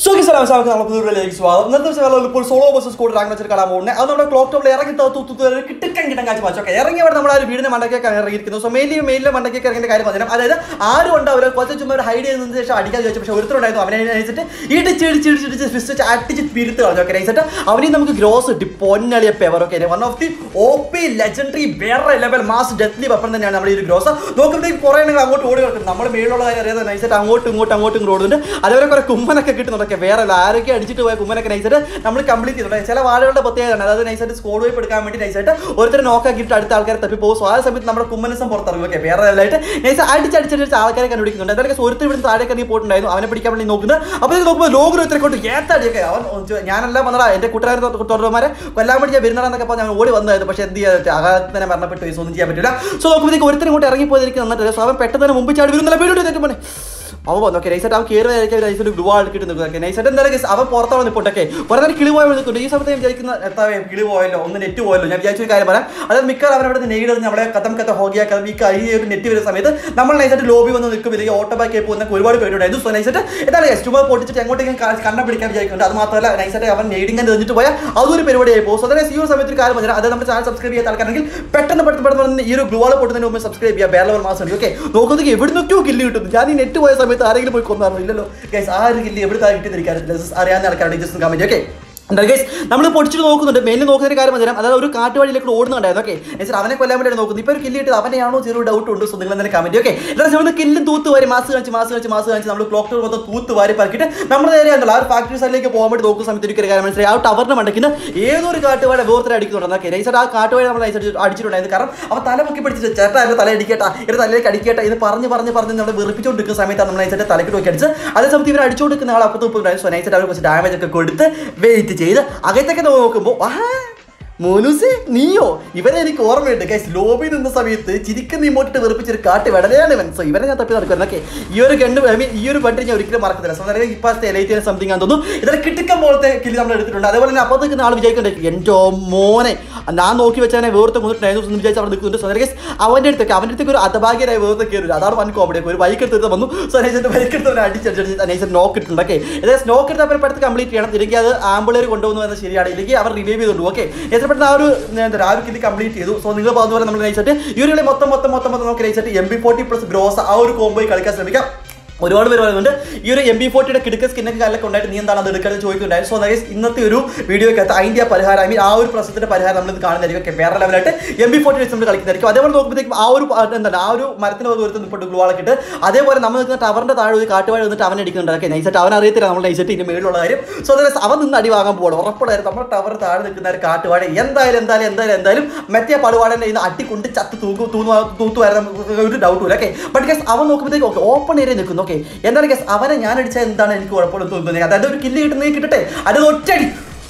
സുഖി സലാം സാമക്ക് നമ്മൾ പുതിയ സ്വാഗതം ഇന്നത്തെ ദിവസം വെള്ളം ഇപ്പോൾ സോളോ ബസ് സ്കൂൾ റാങ്ക് വെച്ചിട്ട് കാണാൻ പോകുന്നത് അത് നമ്മുടെ ക്ലോക്ക് ടോപ്പിൽ ഇറങ്ങി തൂത്ത് കിട്ടിക്കാൻ കിട്ടാൻ കാഴ്ച വെച്ചു ഓക്കെ ഇറങ്ങി അവിടെ നമ്മൾ ആ ഒരു വീടിന്റെ മണ്ടക്കേക്ക് ഇറങ്ങിയിരിക്കുന്നു സോ മെയിൻലി മെയിലിലെ മണ്ടക്കേക്ക് ഇറങ്ങിയ കാര്യം പറഞ്ഞു അതായത് ആരും ഉണ്ട് അവർ കുറച്ച് ചുമ്മാ ഒരു ഹൈഡ് ചെയ്തതിന് ശേഷം അടിക്കാൻ ചോദിച്ചു പക്ഷേ ഒരുത്തരുണ്ടായിരുന്നു അവനെ അനുസരിച്ചിട്ട് ഇടിച്ച് ഇടിച്ച് ഇടിച്ച് ഇടിച്ച് ഫിസ്റ്റ് വെച്ച് അടിച്ച് പിരുത്ത് കളഞ്ഞു ഓക്കെ നൈസിട്ട് അവനെയും നമുക്ക് ഗ്രോസ് കിട്ടി പൊന്നളിയ പെവർ okay one of the O P legendary വേറെ ലെവൽ മാസ് ഡെത്ലി വെപ്പൺ തന്നെയാണ് നമ്മുടെ ഈ ഒരു ഗ്രോസ് നോക്കുമ്പോഴത്തേക്ക് കുറേ നിങ്ങൾ അങ്ങോട്ട് ഓടി കിടക്കും നമ്മൾ മേലുള്ള കാര്യം അറിയാതെ നൈസായിട്ട് അങ്ങോട്ടും ഇങ്ങോട്ടും അങ്ങോട്ടും ഇങ്ങോട്ടും ഓടുന്നുണ്ട് അതേപോലെ കുറെ കുമ്മനൊക്കെ കിട്ടുന്നുണ്ടൊക്കെ വേറെ ആരൊക്കെ അടിച്ചിട്ട് പോയ കുമ്മനൊക്കെ നൈസായിട്ട് നമ്മൾ കംപ്ലീറ്റ് ചെയ്തിട്ടുണ്ട് ചില വാളുകളുടെ പ്രത്യേകത അതായത് നൈസായിട്ട് സ്കോഡ് വൈപ്പ് എടുക്കാൻ വേണ്ടി നൈസായിട്ട് ഒരുത്തർ നോക്കാക്കിയിട്ട് അടുത്ത ആൾക്കാരെ തപ്പി പോകും സോ ആ സമയത്ത് നമ്മുടെ കുമ്മനസം പുറത്തിറങ്ങും ഓക്കെ വേറെ ലെവലായിട്ട് നൈസ് അടിച്ച് അടിച്ചടിച്ച് ആൾക്കാരെ കണ്ടുപിടിക്കുന്നുണ്ട് എന്തായാലും ഒരുത്തർ ഇവിടുന്ന് താഴേക്ക് ഇറങ്ങി പോയിട്ടുണ്ടായിരുന്നു അവനെ പിടിക്കാൻ വേണ്ടി നോക്കുന്നത് അപ്പോൾ ഇത് നോക്കുമ്പോൾ ലോകം ഒരുത്തരെ കൊണ്ട് ഏത്തടിയൊക്കെ അവൻ ചോ- ഞാനെല്ലാം വന്നടാ എൻ്റെ കൂട്ടുകാരെ തുടർമാരെ കൊല്ലാൻ വേണ്ടി ഞാൻ വരുന്നതാണെന്നൊക്കെ പറഞ്ഞ് ഞാൻ ഓടി വന്നതായിരുന്നു പക്ഷേ എന്ത് ചെയ്യാൻ ആഘാതത്തിൽ തന്നെ മരണപ്പെട്ടു പോയി. സോ ഒന്നും ചെയ്യാൻ പറ്റില്ല സോ നോക്കുമ്പോഴത്തേക്ക് ഒരുത്തരും കൂടെ ഇറങ്ങിപ്പോയി എനിക്ക് നന്നിട്ട് സോ അവൻ പെട്ടെന്ന് തന്നെ മുമ്പ് ചാടി വരുന്നില്ല പേടി തെറ്റും പോലെ അവൻ വന്നു ഓക്കെ നൈസായിട്ട് അവൻ കയറി വരയ്ക്കാൻ നൈസായിട്ട് ഗ്ലൂ ആൾക്കിട്ട് നിൽക്കുക നൈസായിട്ട് എന്തായാലും guys, അവൻ പുറത്തോടെ നിൽപ്പുണ്ടൊക്കെ കുറേ നേരം കിളി പോയി നിൽക്കുന്നുണ്ട് ഈ സമയത്ത് ഞാൻ വിചാരിക്കുന്ന എത്താ കിളി പോയല്ലോ ഒന്ന് നെറ്റ് പോയല്ലോ ഞാൻ വിചാരിച്ച ഒരു കാര്യം പറയാം അതായത് മിക്ക അവൻ അവിടെ നെയ്ഡ് നമ്മളെ കഥം കഥ ഹോഗിയ കഥ ഈ ഈ ഒരു നെറ്റ് വരുന്ന സമയത്ത് നമ്മൾ നൈസായിട്ട് ലോബി വന്ന് നിൽക്കും ഇല്ലെങ്കിൽ ഓട്ടോ ബാക്കി പോകുന്ന ഒരുപാട് പേരുണ്ടായിരുന്നു സോ നൈസായിട്ട് എന്താണ് guys, ചുമ്മാ പൊട്ടിച്ചിട്ട് എങ്ങോട്ടേക്കും ക- കണ്ണ പിടിക്കാൻ വിചാരിക്കുന്നുണ്ട് അത് മാത്രമല്ല നൈസായിട്ട് അവൻ നെയ്ഡിങ് തെളിഞ്ഞിട്ട് പോയാൽ അതൊരു പരിപാടിയായി പോകും സോ അതായത് ഈ ഒരു സമയത്ത് ഒരു കാര്യം പറഞ്ഞാൽ അത് നമ്മുടെ ചാനൽ സബ്സ്ക്രൈബ് ചെയ്യാത്ത ആൾക്കാരെങ്കിൽ പെട്ടെന്ന് പെട്ടെന്ന് പെട്ടെന്ന് ഈ ഒരു ഗ്ലൂ വാൾ പൊട്ടുന്നതിന് മുമ്പ് സബ്സ്ക്രൈബ് ചെയ്യുക വേറെ ലെവൽ മാസം ഉണ്ട് ഓക്കെ നോക്കുന്നത് എവിടെ നിന്നൊക്കെയോ കില്ല് കിട്ടുന്നു ഞാൻ ഈ നെറ്റ് പോയ സമയത്ത് ആരെങ്കിലും പോയി കൊന്നാണോ ഇല്ലല്ലോ ഗൈസ് ആ ഒരു കില്ല് എവിടെ കിട്ടിയെന്നിരിക്കാറില്ല അറിയാവുന്ന ആൾക്കാരുടെ ജസ്റ്റ് കമന്റ് ഓക്കെ എന്തായാലും ഗൈസ് നമ്മൾ പൊടിച്ചിട്ട് നോക്കുന്നുണ്ട് മെയിൻ നോക്കുന്ന ഒരു കാര്യം പറഞ്ഞാൽ അതായത് ഒരു കാട്ടുവഴിയിലേക്ക് ഓടുന്നുണ്ടായിരുന്നു ഓക്കെ എന്നുവെച്ചാൽ അവനെ കൊല്ലാൻ വേണ്ടിയാണ് നോക്കുന്നത് ഇപ്പോൾ ഒരു കില്ല് കിട്ടിയത് അവനെയാണോ ചെറിയ ഡൗട്ട് ഉണ്ട് സോ നിങ്ങൾ എന്തായാലും കമന്റ് ഓക്കെ എന്താ നമ്മൾ കില്ലും തൂത്ത് വാരി മാസ് കാണിച്ച് മാസ് കാണിച്ച് മാസ് കാണിച്ച് നമ്മൾ ക്ലോക്ക് ടവർ മൊത്തം തൂത്ത് വാരി പറക്കിയിട്ട് നമ്മൾ നേരെ ഉണ്ടല്ലോ ആ ഒരു ഫാക്ടറി സൈഡിലേക്ക് പോകാൻ വേണ്ടി നോക്കുന്ന സമയത്ത് ഒരു കാര്യം മനസ്സിലായി ആ ടവറിന് മണ്ടയ്ക്കുന്ന ഏതൊരു കാട്ടുവാഴ വേർത്തര അടിക്കുന്നുണ്ട് ഓക്കെ നൈസായിട്ട് ആ കാട്ടുവാഴ നമ്മൾ നൈസായിട്ട് അടിച്ചിട്ടുണ്ടായിരുന്നു കാരണം അവൻ തല പൊക്കി പിടിച്ചിട്ട് ചേട്ടാ എൻ്റെ തല അടിക്കട്ടാ എൻ്റെ തലയിലേക്ക് അടിക്കട്ടെ ഇത് പറഞ്ഞ് പറഞ്ഞ് പറഞ്ഞ് നമ്മൾ വെറുപ്പിച്ചുകൊണ്ടിരിക്കുന്ന സമയത്താണ് നമ്മൾ നൈസായിട്ട് തലക്ക് നോക്കി അടിച്ച് അതേ സമയത്ത് ഇവർ അടിച്ചുകൊണ്ടിരിക്കുന്ന ആൾ അപ്പുറത്ത് ഉണ്ടായിരുന്നു സോ നൈസായിട്ട് അവർ കുറച്ച് ഡാമേജ് ഒക്കെ കൊടുത്ത് വെയിറ്റ് ചെയ്ത് അകത്തൊക്കെ നോക്കുമ്പോൾ ആഹാ മോനുസേ നീയോ ഇവരെ എനിക്ക് ഓർമ്മയുണ്ട് ഗൈസ് ലോബി നിന്ന സമയത്ത് ചിരിക്കുന്ന ഇമോട്ടിട്ട് വെറുപ്പിച്ചൊരു കാട്ട് വെടലയാണ് ഇവൻ സോ ഇവരെ ഞാൻ തപ്പി നടക്കുന്നത് ഓക്കെ ഈ ഒരു ഗണ്ട് ഐ മീൻ ഈ ഒരു ബണ്ട് ഞാൻ ഒരിക്കലും മറക്കത്തില്ല സോ അതായത് ഇപ്പോഴത്തെ എലൈറ്റ് സംതിങ് ആണെന്ന് തോന്നുന്നു ഇതിൽ കിട്ടിക്കാൻ പോലത്തെ കില്ല് നമ്മൾ എടുത്തിട്ടുണ്ട് അതേപോലെ തന്നെ അപ്പുറത്ത് നിൽക്കുന്ന ആൾ വിചാരിക്കണ്ടേ എൻ്റെ മോനെ ഞാൻ നോക്കി വെച്ചാൽ വേർത്ത് കൊന്നിട്ടുണ്ടായിരുന്നു എന്ന് വിചാരിച്ച് അവിടെ നിൽക്കുന്നുണ്ട് സോ ഗൈസ് അവൻ്റെ അടുത്തൊക്കെ അവൻ്റെ അടുത്തേക്ക് ഒരു അധഭാഗ്യരായ വേർത്ത് കയറി അതാണ് വൻ കോമഡി ഒരു ബൈക്ക് എടുത്തിട്ട് വന്നു സോ നൈസിന്റെ ബൈക്ക് എടുത്ത് അടിച്ചടിച്ച് നൈസ് നോക്ക് ഇട്ടുണ്ട് ഓക്കെ ഏതായാലും നോക്ക് എടുത്ത് അവർ പെട്ടെന്ന് കംപ്ലീറ്റ് ചെയ്യണം ഇല്ലെങ്കിൽ അത് ആമ്പിളേർ കൊണ്ടുപോകുന്നു എന്നത് ശരിയാണ് ഇല്ലെങ്കിൽ അവർ റിവൈവ് ചെയ്തുകൊണ്ട് ഓക്കെ എത്രപ്പെട്ട ആ ഒരു എന്താ ആ ഒരു കില്ല് കംപ്ലീറ്റ് ചെയ്തു സോ നിങ്ങൾ പറഞ്ഞ പോലെ നമ്മൾ നയിച്ചിട്ട് ഈ ഒരു കളി മൊത്തം മൊത്തം മൊത്തം മൊത്തം നമുക്ക് നയിച്ചിട്ട് M B forty plus gross ആ ഒരു കോമ്പോയിൽ കളിക്കാൻ ശ്രമിക്കാം ഒരുപാട് പേര് പറയുന്നുണ്ട് ഈ ഒരു എം ബി ഫോർട്ടിയുടെ കിടക്ക സ്കിന്നൊക്കെ കാലൊക്കെ ഉണ്ടായിട്ട് നീ എന്താണ് അത് എടുക്കുന്നത് ചോദിക്കുന്നുണ്ടായിരുന്നു സോ ഗൈസ് ഇന്നത്തെ ഒരു വീഡിയോക്കകത്ത് അതിൻ്റെ ആ പരിഹാരം ഐ മീൻ ആ ഒരു പ്രശ്നത്തിന്റെ പരിഹാരം നമ്മൾ കാണുന്നതായിരിക്കും Okay, വേറെ ലെവലായിട്ട് എം ബി ഫോർട്ടി വെച്ച് നമ്മൾ കളിക്കുന്നതായിരിക്കും അതേപോലെ നോക്കുമ്പോഴത്തേക്കും ആ ഒരു ആ, എന്താണ് ആ ഒരു മരത്തിന് ദൂരത്ത് നിൽപ്പുണ്ട് ഗ്ലൂവാളൊക്കെ ഇട്ട് അതേപോലെ നമ്മൾ നിൽക്കുന്ന ടവറിന്റെ താഴെ ഒരു കാട്ടുവാഴ വന്നിട്ട് അവൻ അടിക്കുന്നുണ്ട് ഓക്കെ നൈസായിട്ട് അവൻ അറിയത്തില്ല നമ്മൾ നൈസായിട്ട് ഇതിന്റെ മേളിലുള്ള കാര്യം സോ അതായത് അവൻ നിന്ന് അടി വാങ്ങാൻ പോകണം ഉറപ്പുള്ളായിരുന്നു നമ്മുടെ ടവർ താഴെ നിൽക്കുന്ന ഒരു കാട്ടുവാഴ എന്തായാലും എന്തായാലും എന്തായാലും എന്തായാലും മറ്റേ പടുവാടനെ ഇന്ന് അട്ടിക്കൊണ്ട് ചത്ത് തൂക്കു തൂന്നു തൂത്തു വരാൻ ഒരു ഡൗട്ടും ഇല്ല ഓക്കെ ബട്ട് ഗസ് അവൻ നോക്കുമ്പോഴത്തേക്ക് ഓക്കെ ഓപ്പൺ ഏരിയ നിൽക്കുന്നു ഓക്കെ എന്താണ് ഗസ് അവനെ ഞാൻ അടിച്ചാൽ എന്താണ് എനിക്ക് കുഴപ്പമുള്ള തോന്നുന്നത് അതായത് ഒരു കില്ല് കിട്ടുന്നത് കിട്ടട്ടെ അത് ഒറ്റടി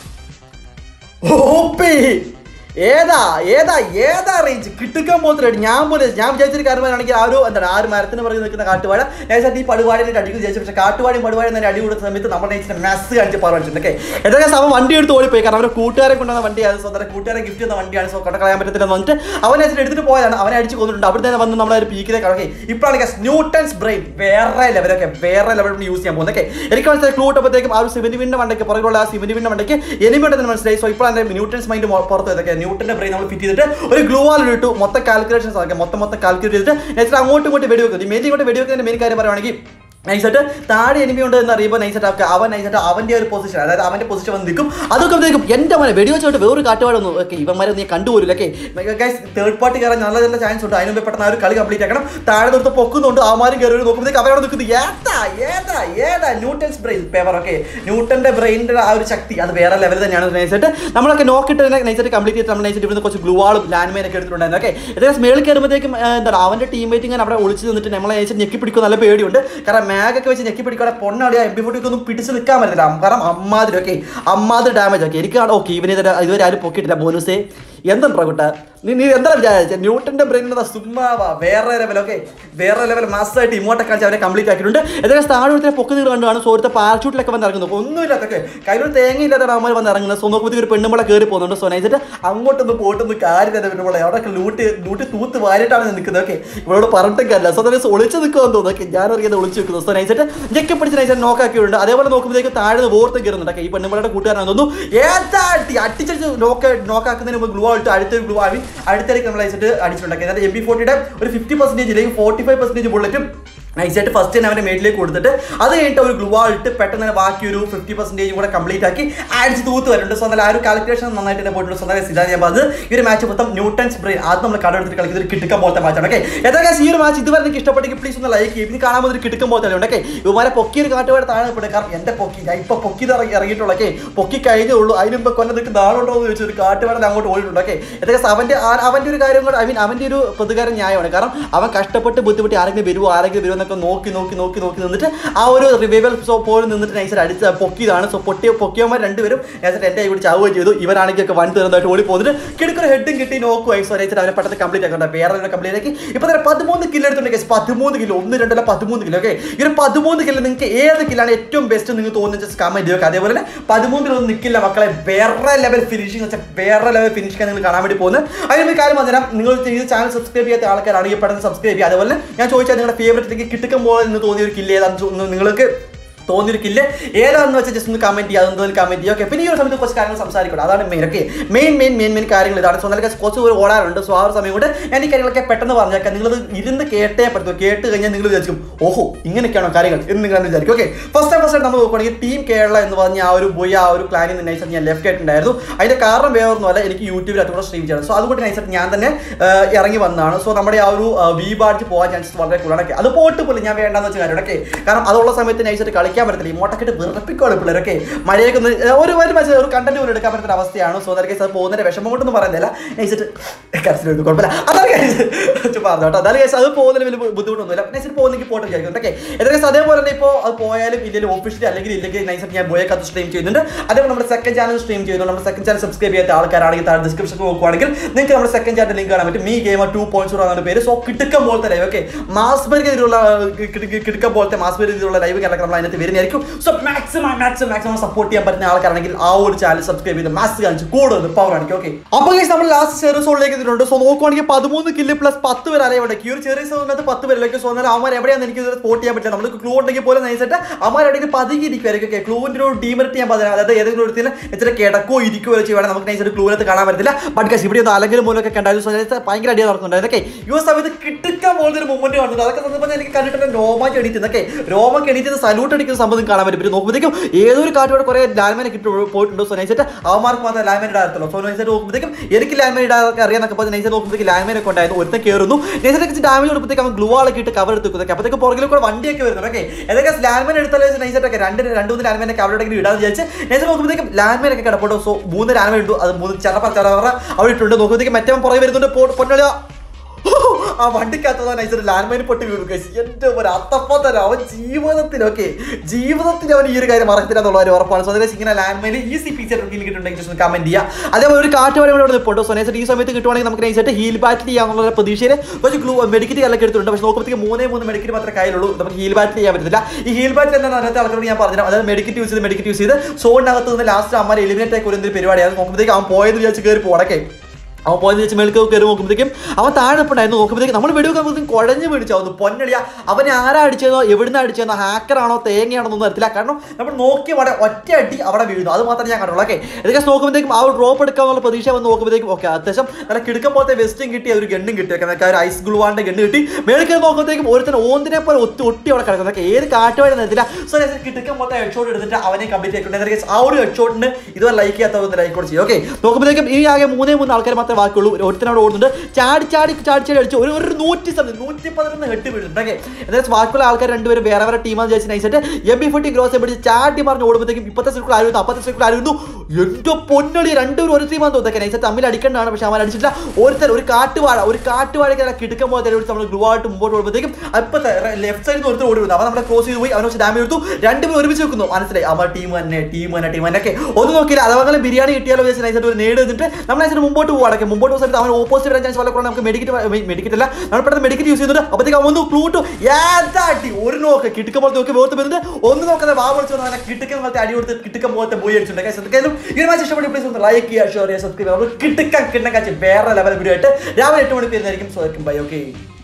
ഓപ്പേ ഏതാ ഏതാ ഏതാ റേഞ്ച് കിട്ടുക്കാൻ പോകുന്നില്ല ഞാൻ പോലെ ഞാൻ വിചാരിച്ചൊരു കാര്യം പറയുകയാണെങ്കിൽ ആ ഒരു എന്താണ് ആ ഒരു മരത്തിന് പുറകെ നിൽക്കുന്ന കാട്ടുവാഴ നൈസായിട്ട് ഈ പടുവാടിനെ അടിക്കും വിചാരിച്ചു പക്ഷേ കാട്ടുവാടിയും പടുവാടി തന്നെ അടി കൊടുത്ത സമയത്ത് നമ്മൾ നൈസിന്റെ മെസ്സ് കാണിച്ച് പറഞ്ഞിട്ടുണ്ട് ഓക്കെ എന്തൊക്കെ അവൻ വണ്ടി എടുത്ത് ഓടിപ്പോയി കാരണം അവരുടെ കൂട്ടുകാരെ കൊണ്ടുവന്ന വണ്ടിയാണ് സോ അന്നേരം കൂട്ടുകാരെ ഗിഫ്റ്റ് ചെയ്യുന്ന വണ്ടിയാണ് സോ കൊണ്ട കളയാൻ പറ്റത്തില്ല എന്ന് പറഞ്ഞിട്ട് അവൻ നൈസിട്ട് എടുത്തിട്ട് പോയതാണ് അവനെ അടിച്ച് കൊന്നിട്ടുണ്ട് അവിടെ തന്നെ വന്ന് നമ്മളെ ഒരു പീക്കിലേക്ക് ഓക്കെ ഇപ്പോഴാണ് ന്യൂട്ടൺസ് ബ്രെയിൻ വേറെ ലെവലൊക്കെ വേറെ ലെവലിൽ യൂസ് ചെയ്യാൻ പോകുന്നത് ഓക്കെ എനിക്ക് മനസ്സിലായി ക്ലൂ ഇട്ടപ്പോഴത്തേക്കും ആ ഒരു സിമെന്റ് വിന്റെ വണ്ടയ്ക്ക് പുറകുള്ള ആ സിമെന്റ് വിന്റെ വണ്ടയ്ക്ക് എനിമി ഉണ്ടെന്ന് മനസ്സിലായി സോ ഇപ്പോഴാണ് ന്യൂട്ടൺസ് മൈൻഡ് പുറത്ത് ഇതൊക്കെ ന്യൂട്ടന്റെ ബ്രെയിൻ നമ്മൾ ഫിറ്റ് ചെയ്തിട്ട് ഒരു ഗ്ലൂ വാൾ ഇട്ടു മൊത്തം കാൽക്കുലേഷൻസ് ആക്കാം മൊത്തം മൊത്തം കാൽക്കുലേറ്റ് ചെയ്തിട്ട് നെക്സ്റ്റ് അങ്ങോട്ടും ഇങ്ങോട്ട് വെടിവെക്കും മെയിൻ ഇങ്ങോട്ട് വെടിവെക്കുന്നതിന്റെ മെയിൻ കാര്യം പറയുവാണെങ്കിൽ നൈസായിട്ട് താഴെ എനിമി ഉണ്ട് എന്ന് അറിയുമ്പോൾ നൈസായിട്ട് അവർക്ക് അവൻ നൈസായിട്ട് അവൻ്റെ ഒരു പൊസിഷൻ അതായത് അവൻ്റെ പൊസിഷൻ വന്ന് നിൽക്കും അതൊക്കെ നിൽക്കും എൻ്റെ മനെ വെടിവെച്ചോട്ട് വേറൊരു കാട്ടുപാടൊന്നും ഓക്കെ ഇവന്മാരെ നീ കണ്ടുപോലും ഓക്കെ ഗൈസ് തേർഡ് പാർട്ടി കയറാൻ നല്ല നല്ല ചാൻസ് ഉണ്ട് അതിന് മുമ്പ് പെട്ടെന്ന് ആ ഒരു കളി കംപ്ലീറ്റ് ആക്കണം താഴെ നിർത്ത് പൊക്കുന്നുണ്ട് അവന്മാരും കയറി നോക്കുമ്പോഴത്തേക്ക് അവരവിടെ നിൽക്കുന്നത് ഏതാ ഏതാ ഏതാ ന്യൂട്ടൻസ് ബ്രെയിൻ പേപ്പർ ഓക്കെ ന്യൂട്ടന്റെ ബ്രെയിനിന്റെ ആ ഒരു ശക്തി അത് വേറെ ലെവൽ തന്നെയാണ് നൈസായിട്ട് നമ്മളൊക്കെ നോക്കിയിട്ട് തന്നെ നൈസായിട്ട് കംപ്ലീറ്റ് ചെയ്തിട്ട് നമ്മൾ നൈസായിട്ട് ഇവിടുന്ന് കുറച്ച് ഗ്ലൂവാളും ലാൻഡ് മൈൻ ഒക്കെ എടുത്തിട്ടുണ്ടായിരുന്നു ഓക്കെ ഏകദേശം മേളിൽ കയറുമ്പോഴത്തേക്കും ആ, എന്താണ് അവന്റെ ടീമേറ്റ് ഇങ്ങനെ അവിടെ ഒളിച്ച് നിന്നിട്ട് നമ്മളെ നൈസായിട്ട് ഞെക്കി പിടിക്കും നല്ല പേടിയുണ്ട് കാരണം മാഗൊക്കെ വെച്ച് ഞെക്കി പിടിക്കാതെ പൊണ്ണാടിയ എം ബി ഫോർട്ടിക്ക് ഒന്നും പിടിച്ച് നിൽക്കാൻ പറ്റില്ല കാരണം അമ്മാതിരി ഓക്കെ അമ്മാതിരി ഡാമേജ് ഓക്കെ എനിക്ക് ഓക്കെ ഇവന് ഇതുവരെ ഇതുവരെ ആരും പൊക്കിയിട്ടില്ല ബോനൂസേ എന്തുണ്ടോ കുട്ടാ നീ നീ എന്താ വിചാരിച്ചത് ന്യൂട്ടന്റെ ബ്രെയിൻ സുമ്മാ വാ, വേറെ ലെവൽ ഓക്കെ വേറെ ലെവൽ മാസമായിട്ട് ഇമോട്ടൊക്കെ കാണിച്ച് അവരെ കംപ്ലീറ്റ് ആക്കിയിട്ടുണ്ട് ഏതായാലും താഴെ പൊക്കി നിങ്ങൾ കണ്ടാണ് സോരത്തെ പാരഷൂട്ടിലൊക്കെ വന്ന് ഇറങ്ങുന്നത് ഒന്നുമില്ലാത്തൊക്കെ കയ്യിലൊരു തേങ്ങയില്ലാത്ത അവന്മാർ വന്ന് ഇറങ്ങുന്നത് സോ നോക്കുമ്പോൾ ഒരു പെണ്ണുമ്പളെ കയറി പോകുന്നുണ്ട് സോ നൈസിട്ട് അങ്ങോട്ടൊന്ന് പോയിട്ടൊന്ന് കാര്യമില്ല പെണ്ണുമ്പളെ അവിടെ ലൂട്ട് ലൂട്ട് തൂത്ത് വാരിയിട്ടാണ് നിൽക്കുന്നത് ഓക്കെ ഇവളോട് പറഞ്ഞിട്ടും കാര്യമില്ല സോ തന്നെ ഒളിച്ച് നിൽക്കുമെന്ന് തോന്നുന്നു ഓക്കെ ഞാൻ അറിയാതെ ഒളിച്ച് നിൽക്കുന്നു സോ നൈസിട്ട് ഞെക്കി പിടിച്ച് നൈസായിട്ട് നോക്കാക്കിയിട്ടുണ്ട് അതേപോലെ നോക്കുമ്പോഴേക്ക് താഴെ നിന്ന് ഓർത്ത് കയറുന്നുണ്ട് ഓക്കെ ഈ പെണ്ണുമ്പളയുടെ കൂട്ടുകാരാണെന്ന് തോന്നുന്നു ഏതാ അടി അടിച്ചടിച്ച് നോക്ക് നോക്കാക്കുന്നതിന് മുമ്പ് ഗ്ലൂ ആയിട്ട് അടുത്തൊരു ഗ്ലൂ ആവി അടുത്തേക്ക് നമ്മൾ അയച്ചിട്ട് അടിച്ചിട്ടുണ്ടാക്കി അതായത് എം ബി ഫോർട്ടിയുടെ ഒരു ഫിഫ്റ്റി പെർസെൻറ്റേജ് അല്ലെങ്കിൽ ഫോർട്ടി ഫൈവ് പെർസെൻറ്റേജ് ബുള്ളറ്റും നൈസായിട്ട് ഫസ്റ്റ് തന്നെ അവൻ്റെ മേറ്റിലേക്ക് കൊടുത്തിട്ട് അത് കഴിഞ്ഞിട്ട് ഒരു ഗ്ലൂ ആയിട്ട് പെട്ടെന്ന് തന്നെ ബാക്കി ഒരു ഫിഫ്റ്റി പെർസെൻറ്റേജ് കൂടെ കംപ്ലീറ്റ് ആക്കി അടിച്ച് തൂത്ത് വരുന്നുണ്ട് സോ നല്ല ആ ഒരു കാൽക്കുലേഷൻ നന്നായിട്ട് തന്നെ പോയിട്ടുണ്ട് സോ നല്ല ഇതാണ് ഞാൻ പറഞ്ഞത് ഈ ഒരു മാച്ച് മൊത്തം ന്യൂട്ടൺസ് ബ്രെയിൻ അത് നമ്മൾ കട എടുത്തിട്ട് കളിക്കുന്ന ഒരു കിട്ടുക്കം പോലത്തെ മാച്ചാണ് ഓക്കെ ഏതായാലും ഈ ഒരു മാച്ച് ഇതുവരെ നിങ്ങൾക്ക് ഇഷ്ടപ്പെട്ടെങ്കിൽ പ്ലീസ് ഒന്ന് ലൈക്ക് ചെയ്യും ഇനി കാണാൻ ഒരു കിട്ടുക്കം പോലത്തെ ഉണ്ട് ഓക്കെ ഇവന്മാരെ പൊക്കി ഒരു കാട്ടുപാട് താഴെ പെടും കാരണം എൻ്റെ പൊക്കി ഞാൻ ഇപ്പോൾ പൊക്കി ഇറങ്ങി ഇറങ്ങിയിട്ടുള്ളൂ ഓക്കെ പൊക്കി കഴിഞ്ഞേ ഉള്ളൂ അതിന് മുമ്പ് കൊല്ലം നിൽക്ക് നാളുണ്ടോ എന്ന് ചോദിച്ചു ഒരു കാട്ടുപാടൽ അങ്ങോട്ട് ഓടിയിട്ടുണ്ട് ഓക്കെ ഏതായാലും അവൻ്റെ ആ- അവൻ്റെ ഒരു കാര്യം കൂടെ ഐ മീൻ അവൻ്റെ ഒരു പ്രതികാരം ന്യായമാണ് കാരണം അവൻ കഷ്ടപ്പെട്ട് ബുദ്ധിമുട്ടി ആരെങ്കിലും വരുമോ ആരെങ്കിലും വരുമോ എന്നൊക്കെ നോക്കി നോക്കി നോക്കി നോക്കി നിന്നിട്ട് ആ ഒരു റിവൈവൽ സോ പോലും നിന്നിട്ട് നൈസർ അടിച്ച് പൊക്കിയതാണ് സോ പൊട്ടിയ പൊക്കിയവന്മാർ രണ്ടുപേരും നൈസർ എൻ്റെ കൈ കൂടി ചാവുകയും ചെയ്തു ഇവരാണെങ്കിൽ ഒക്കെ വൺ തീർന്നതായിട്ട് ഓടി പോന്നിട്ട് കിടക്കൊരു ഹെഡും കിട്ടി നോക്കുവായി സോ നൈസർ അവരെ പെട്ടെന്ന് കംപ്ലീറ്റ് ആക്കണ്ട വേറെ കംപ്ലീറ്റ് ആക്കി ഇപ്പൊ തന്നെ പതിമൂന്ന് കിലോ എടുത്തിട്ടുണ്ട് പതിമൂന്ന് കിലോ ഒന്ന് രണ്ടല്ല പതിമൂന്ന് കിലോ ഓക്കെ ഈ ഒരു പതിമൂന്ന് കിലോ നിങ്ങൾക്ക് ഏത് കില്ലാണ് ഏറ്റവും ബെസ്റ്റ് നിങ്ങൾ തോന്നുന്ന കമന്റ് ചെയ്യുക അതേപോലെ തന്നെ പതിമൂന്നിലൊന്നും നിൽക്കില്ല മക്കളെ വേറെ ലെവൽ ഫിനിഷിംഗ് വെച്ചാൽ വേറെ ലെവൽ ഫിനിഷിംഗ് നിങ്ങൾ കാണാൻ വേണ്ടി പോകുന്നത് അതിന് കാര്യം പറഞ്ഞാൽ നിങ്ങൾ ഈ ചാനൽ സബ്സ്ക്രൈബ് ചെയ്യാത്ത ആൾക്കാരാണെങ്കിൽ പെട്ടെന്ന് സബ്സ്ക്രൈബ് ചെയ്യുക അതുപോലെ ഞാൻ ചോദിച്ചാൽ നിങ്ങളുടെ ഫേവറേറ്റിലേക്ക് കിട്ടുമ്പോൾ എന്ന് തോന്നിയ ഒരു കില്ല് ഏതാണെന്ന് ചോ- നിങ്ങൾക്ക് തോന്നിയിരിക്കില്ല ഏതാണെന്ന് വെച്ചാൽ ജസ്റ്റ് ഒന്ന് കമന്റ് ചെയ്യുക അതെന്തായാലും കമന്റ് ചെയ്യുക ഓക്കെ പിന്നെ ഈ ഒരു സമയത്ത് കുറച്ച് കാര്യങ്ങൾ സംസാരിക്കണം അതാണ് main okay main main main main കാര്യങ്ങൾ ഇതാണ് സോ നല്ല കുറച്ച് ഒരു ഓടാറുണ്ട് സോ ആ ഒരു സമയം കൊണ്ട് ഞാൻ ഈ കാര്യങ്ങളൊക്കെ പെട്ടെന്ന് പറഞ്ഞേക്കാം നിങ്ങളത് ഇരുന്ന് കേട്ടേ പറ്റൂ കേട്ട് കഴിഞ്ഞാൽ നിങ്ങൾ വിചാരിക്കും ഓഹോ ഇങ്ങനെയൊക്കെയാണോ കാര്യങ്ങൾ എന്ന് നിങ്ങൾ വിചാരിക്കും ഓക്കെ ഫസ്റ്റ് ഫസ്റ്റ് നമ്മൾ നോക്കുകയാണെങ്കിൽ ടീം കേരള എന്ന് പറഞ്ഞ ആ ഒരു ബോയ് ആ ഒരു പ്ലാനിൽ നിന്ന് നൈസായിട്ട് ഞാൻ ലെഫ്റ്റ് ആയിട്ടുണ്ടായിരുന്നു അതിന്റെ കാരണം വേറെ ഒന്നുമല്ല എനിക്ക് യൂട്യൂബിൽ അതുകൂടെ സ്ട്രീം ചെയ്യണം സോ അതുകൊണ്ട് നൈസായിട്ട് ഞാൻ തന്നെ ആ, ഇറങ്ങി വന്നതാണ് സോ നമ്മുടെ ആ ഒരു വി ബാഡ്ജ് പോകാൻ ചാൻസസ് വളരെ കൂടുതലാണ് Okay, അത് പോട്ട് പോലും ഞാൻ വേണ്ടാന്ന് വെച്ച കാര്യം ഓക്കെ കാരണം അതുള്ള സമയത്ത് നൈസായിട്ട് കളിക്കാൻ പറ്റത്തില്ല ഈ മോട്ടൊക്കെ വിറപ്പിക്കോളൂ പിള്ളേരൊക്കെ മഴയൊക്കെ ഒന്ന് ഏർ, ഒരു ഒരു മനുഷ്യൻ ഒരു കണ്ടന്റ് പോലും എടുക്കാൻ പറ്റുന്ന അവസ്ഥയാണ് സോ അതൊക്കെ അത് പോകുന്നതിന്റെ വിഷമം കൊണ്ടൊന്നും പറയുന്നില്ല നൈസായിട്ട് കരച്ചിലെടുത്ത് കുഴപ്പമില്ല അതാണ് കേട്ടോ അതാണ് കേസ് അത് പോകുന്നതിന് വലിയ ബുദ്ധിമുട്ടൊന്നുമില്ല നൈസായിട്ട് പോകുന്നെങ്കിൽ പോട്ട് വിചാരിക്കും ഓക്കെ ഏതൊക്കെ അതേപോലെ തന്നെ ഇപ്പോൾ അത് പോയാലും ഇല്ലെങ്കിൽ ഓഫീഷ്യലി അല്ലെങ്കിൽ ഇല്ലെങ്കിൽ നൈസായിട്ട് ഞാൻ ബോയൊക്കെ സ്ട്രീം ചെയ്യുന്നുണ്ട് അതേപോലെ നമ്മുടെ സെക്കൻഡ് ചാനൽ സ്ട്രീം ചെയ്യുന്നുണ്ട് നമ്മുടെ സെക്കൻഡ് ചാനൽ സബ്സ്ക്രൈബ് ചെയ്യാത്ത ആൾക്കാരാണെങ്കിൽ താഴെ ഡിസ്ക്രിപ്ഷൻ നോക്കുവാണെങ്കിൽ നിങ്ങൾക്ക് നമ്മുടെ സെക്കൻഡ് ചാനൽ ലിങ്ക് കാണാൻ പറ്റും me gamer two point zero എന്നാണ് പേര് സോ കിട്ടുക്കം പോലത്തെ ലൈവ് ഓക്കെ മാസ്ബർഗ് ഇതിലുള്ള കിടുക്കം പോലത്തെ മാസ്ബർഗ് ഇതിലുള്ള ലൈവ് കാര്യങ്ങളൊക്കെ നമ്മൾ അതിനകത്ത് വരുന്നതായിരിക്കും so maximum maximum maximum support ചെയ്യാൻ പറ്റുന്ന ആൾക്കാരാണെങ്കിൽ ആ ഒരു ചാനൽ സബ്സ്ക്രൈബ് ചെയ്ത് മാസ് കാണിച്ച് കൂടുതൽ പവർ കാണിക്കും ഓക്കെ അപ്പോൾ guys, നമ്മൾ ലാസ്റ്റ് ചെറിയ സോളിലേക്ക് എത്തിയിട്ടുണ്ട് സോ നോക്കുവാണെങ്കിൽ പതിമൂന്ന് കില്ല് പ്ലസ് പത്ത് പേര് അറിയവിടെ ഈ ഒരു ചെറിയ സോണിനകത്ത് പത്ത് പേരിലേക്ക് സോ എന്നാൽ അവന്മാർ എവിടെയാണെന്ന് എനിക്ക് സ്പോട്ട് ചെയ്യാൻ പറ്റില്ല നമുക്ക് ക്ലൂ ഉണ്ടെങ്കിൽ പോലും നയിച്ചിട്ട് അവന്മാർ എവിടെയെങ്കിലും പതുങ്ങി ഇരിക്കുമായിരിക്കും ഓക്കെ ക്ലൂവിൻ്റെ ഒരു ഡീമെറിറ്റ് ചെയ്യാൻ പറ്റില്ല അതായത് ഏതെങ്കിലും ഒരു ഇച്ചിരി കിടക്കോ ഇരിക്കുകയോ ചെയ്യുവാണെങ്കിൽ നമുക്ക് നയിച്ചിട്ട് ക്ലൂവിനകത്ത് കാണാൻ പറ്റില്ല ബട്ട് ഗസ് ഇവിടെ ഒന്ന് അല്ലെങ്കിൽ മൂലമൊക്കെ കണ്ടായിരുന്നു സോ നൈസ് ഭയങ്കര അടിയ നടക്കുന്നുണ്ട് ഓക്കെ ഈ ഒരു സമയത്ത് കിട്ടിക്കാൻ പോലത്തെ ഒരു മൂവ്മെന്റ് കാണുന്നുണ്ട് അതൊക്കെ സന്ദർഭം എനിക്ക് കണ്ടിട്ട് രോമൊക്കെ എണീറ്റുന്നു ഓക്കെ രോമൊക്കെ എണീറ്റ് സല്യൂട്ട് അടിക്കുന്ന സംഭവം നിങ്ങൾക്ക് കാണാൻ പറ്റും പിന്നെ നോക്കുമ്പോഴത്തേക്കും ഏതൊരു കാറ്റോടെ കുറെ ലാൻഡ്മാൻ കിട്ടി പോയിട്ടുണ്ട് സോ നൈസായിട്ട് അവന്മാർക്ക് മാത്രമേ ലാൻഡ്മാൻ ഇടാറുള്ളൂ സോ നൈസായിട്ട് നോക്കുമ്പോഴത്തേക്കും എനിക്ക് ലാൻഡ്മാൻ ഇടാതൊക്കെ അറിയാന്നൊക്കെ പറഞ്ഞ് നൈസായിട്ട് നോക്കുമ്പോഴത്തേക്ക് ലാൻഡ്മാൻ ഒക്കെ ഉണ്ടായിരുന്നു ഒരുത്തൻ കയറുന്നു നൈസായിട്ട് ഡാമേജ് കൊടുക്കുമ്പോഴത്തേക്ക് അവൻ ഗ്ലൂ ആളൊക്കെ ഇട്ട് കവർ എടുത്ത് വെക്കുന്നത് അപ്പോഴത്തേക്ക് പുറകിൽ കൂടെ വണ്ടിയൊക്കെ വരുന്നു ഓക്കെ ഏതൊക്കെ ലാൻഡ്മാൻ എടുത്താലും നൈസായിട്ട് ഒക്കെ രണ്ട് രണ്ട് മൂന്ന് ലാൻഡ്മാനൊക്കെ അവിടെ ഇടയ്ക്ക് ഇടാന്ന് വിചാരിച്ച് നൈസായിട്ട് നോക്കുമ്പോഴത്തേക്കും ലാൻഡ്മാൻ ഒക്കെ കിടപ്പുണ്ടോ സോ മൂന്ന് ലാൻഡ്മാൻ ഇട്ടു അത് മൂന്ന് ചറപ്പ ചറവറ അവിടെ ഇട്ടുണ്ട് നോക്കുമ്പോഴത്തേക്ക് മറ്റേ പുറകെ വരുന്നുണ്ട് പൊന്നളിയ ആ വണ്ടിക്കകത്തതാ നൈസർ ലാൻഡ് മൈൻ പൊട്ടി വീണു guys. എന്റെ ഒരു അത്തപ്പത്തര അവൻ ജീവിതത്തിലൊക്കെ ജീവിതത്തിൽ അവൻ ഈ ഒരു കാര്യം മറക്കത്തില്ല എന്നുള്ള ഒരു ഉറപ്പാണ് സോ അതിനെ ഇങ്ങനെ ലാൻഡ് മൈൻ ഈസി പിക്ചർ കിട്ടുന്നുണ്ടെങ്കിൽ ജസ്റ്റ് കമന്റ് ചെയ്യുക അതേപോലെ ഒരു കാറ്റുവാടി ഇവിടെ നിൽപ്പുണ്ട് സോ നൈസർ ഈ സമയത്ത് കിട്ടുവാണെങ്കിൽ നമുക്ക് നൈസായിട്ട് ഹീൽ ബാറ്റിൽ ചെയ്യാന്നുള്ള പ്രതീക്ഷയിൽ കുറച്ച് ഗ്ലൂ മെഡിക്കറ്റ് കാര്യങ്ങളൊക്കെ എടുത്തിട്ടുണ്ട് പക്ഷേ നോക്കുമ്പോഴത്തേക്ക് മൂന്നേ മൂന്ന് മെഡിക്കറ്റ് മാത്രമേ കയ്യിലുള്ളൂ നമുക്ക് ഹീൽ ബാറ്റിൽ ചെയ്യാൻ പറ്റത്തില്ല ഈ ഹീൽ ബാറ്റിൽ എന്താണെന്ന് അതിനകത്ത് ആൾക്കാരോട് ഞാൻ പറഞ്ഞു അതായത് മെഡിക്കറ്റ് യൂസ് ചെയ്ത് മെഡിക്കറ്റ് യൂസ് ചെയ്ത് സോണിനകത്ത് നിന്ന് ലാസ്റ്റ് അമ്മ എലിമിനേറ്റ് ആയി ഒരു പരിപാടിയാണ് നോക്കുമ്പോഴത്തേക്ക് അവൻ പോയെന്ന് വിചാരിച്ച് കയറി പോടക്കെ അവൻ പോയെന്ന് വെച്ച് മേൾക്ക് കയറി നോക്കുമ്പോഴത്തേക്കും അവൻ താഴെ ഉണ്ടായിരുന്നു നോക്കുമ്പോഴത്തേക്കും നമ്മൾ വെടി വെക്കുമ്പോഴത്തേക്കും കുഴഞ്ഞ് പിടിച്ചാവുന്നു പൊന്നടിയ അവനെ ആരാ അടിച്ചതോ എവിടുന്ന് അടിച്ചതോ ഹാക്കറാണോ തേങ്ങയാണോ ഒന്നും അറിയത്തില്ല കാരണം നമ്മൾ നോക്കി അവിടെ ഒറ്റ അടി അവിടെ വീഴുന്നു അത് മാത്രമേ ഞാൻ കണ്ടുള്ളൂ ഓക്കെ ഇതൊക്കെ നോക്കുമ്പോഴത്തേക്കും ആ ഒരു ഡ്രോപ്പ് എടുക്കാനുള്ള പ്രതീക്ഷ വന്ന് നോക്കുമ്പോഴത്തേക്കും ഓക്കെ അത്യാവശ്യം നല്ല കിടക്കം പോലത്തെ വെസ്റ്റും കിട്ടി ഒരു ഗണ്ണും കിട്ടി ഒക്കെ ഒരു ഐസ് ഗ്ലൂവാണ്ട് ഗണ്ണ് കിട്ടി മേളിൽ കയറി നോക്കുമ്പോഴത്തേക്കും ഒരുത്തൻ ഓന്തിനെ പോലെ ഒത്തി ഒട്ടി അവിടെ കിടക്കുന്നു ഒക്കെ ഏത് കാറ്റുമായിട്ട് നിർത്തില്ല സോ കിടക്കം പോലത്തെ ഹെഡ് ഷോട്ട് എടുത്തിട്ട് അവനെ കംപ്ലീറ്റ് ആയിട്ടുണ്ട് ആ ഒരു ഹെഡ് ഷോട്ടിന് ഇതുവരെ ലൈക്ക് ചെയ്യാത്തവർ ലൈക്ക് കൂടെ ചെയ്യും ഓക്കെ നോക്കുമ്പോഴത്തേക്കും ഈ ആകെ മൂന്നേ മൂന്ന് ആൾക്കാർ മാത്രമേ ബാക്കിയുള്ളൂ ഒരുത്തനവിടെ ഓടുന്നുണ്ട് ചാടി ചാടി ചാടി ചാടി അടിച്ചു ഒരു ഒരു നൂറ്റി സംതിങ് നൂറ്റി പതിനൊന്ന് ഹെട്ട് വീഴുന്നുണ്ട് ഓക്കെ എന്തായാലും ബാക്കിയുള്ള ആൾക്കാർ രണ്ടുപേരും വേറെ വേറെ ടീമാന്ന് വിചാരിച്ച് നൈസായിട്ട് എം ബി ഫോർട്ടി ഗ്രോസ് പിടിച്ച് ചാടി പറഞ്ഞ് ഓടുമ്പോഴത്തേക്കും ഇപ്പത്തെ സർക്കിൾ ആയിരുന്നു അപ്പത്തെ സർക്കിൾ ആയിരുന്നു എന്തോ പൊന്നളി രണ്ടുപേരും ഒരു ടീമാന്ന് തോന്നുന്നത് നൈസായിട്ട് തമ്മിൽ അടിക്കേണ്ടതാണ് പക്ഷെ അവൻ അടിച്ചിട്ടില്ല ഒരുത്തൻ ഒരു കാട്ടുവാഴ ഒരു കാട്ടുവാഴയ്ക്ക് കിടക്കാൻ പോലെ തന്നെ നമ്മൾ ഗ്ലൂ ആയിട്ട് മുമ്പോട്ട് പോകുമ്പോഴത്തേക്കും അപ്പത്തെ ലെഫ്റ്റ് സൈഡിൽ നിന്ന് ഒരുത്തർ ഓടി വരുന്നു അവൻ നമ്മളെ ക്രോസ് ചെയ്ത് പോയി അവനെ വെച്ച് ഡാമേജ് എടുത്തു രണ്ടുപേരും ഒരുമിച്ച് വെക്കുന്നു മനസ്സിലായി അവൻ ടീം തന്നെ ടീം തന്നെ ടീം തന്നെ ഒക്കെ ഒന്നും നോക്കിയില്ല അതവങ്ങനെ ബിരിയാണി കിട്ടിയാലോ വിചാരിച്ച് നൈസായിട്ട് ഒരു നേട് എന്നിട്ട് നമ്മൾ നൈസായിട്ട് മുമ്പോട്ട് പോകാടൊക്കെ ഓക്കെ മുമ്പോട്ട് പോകുന്ന സമയത്ത് അവൻ ഓപ്പോസിറ്റ് വരാൻ ചാൻസ് വളരെ കുറവാണ് നമുക്ക് മെഡിക്കറ്റ് മെഡിക്കറ്റ് അല്ല നമ്മൾ പെട്ടെന്ന് മെഡിക്കറ്റ് യൂസ് ചെയ്യുന്നുണ്ട് അപ്പോഴത്തേക്ക് അവൻ ഒന്ന് ക്ലൂട്ടു ഏതാട്ടി ഒരു നോക്ക് കിട്ടുക്ക പോലത്തെ നോക്കി വേർത്ത് വരുന്നുണ്ട് ഒന്ന് നോക്കാതെ വാ വിളിച്ചു വന്നാൽ കിട്ടുക്ക പോലത്തെ അടി കൊടുത്ത് കിട്ടുക്ക പോലത്തെ പോയി അടിച്ചിട്ടുണ്ട് guys. എന്തായാലും ഈ ഒരു മാച്ച് ഇഷ്ടപ്പെട്ടു പ്ലീസ് ഒന്ന് ലൈക്ക് ചെയ്യുക ഷെയർ ചെയ്യുക സബ്സ്ക്രൈബ് ചെയ്യുക കിട്ടുക്ക കിണ്ണ കാച്ച് വേറെ ലെവൽ വീഡിയോ ആയിട്ട് രാവിലെ എട്ട് മണിക്ക് വരുന്നതായിരിക്കും സോ ബൈ ഓക്കെ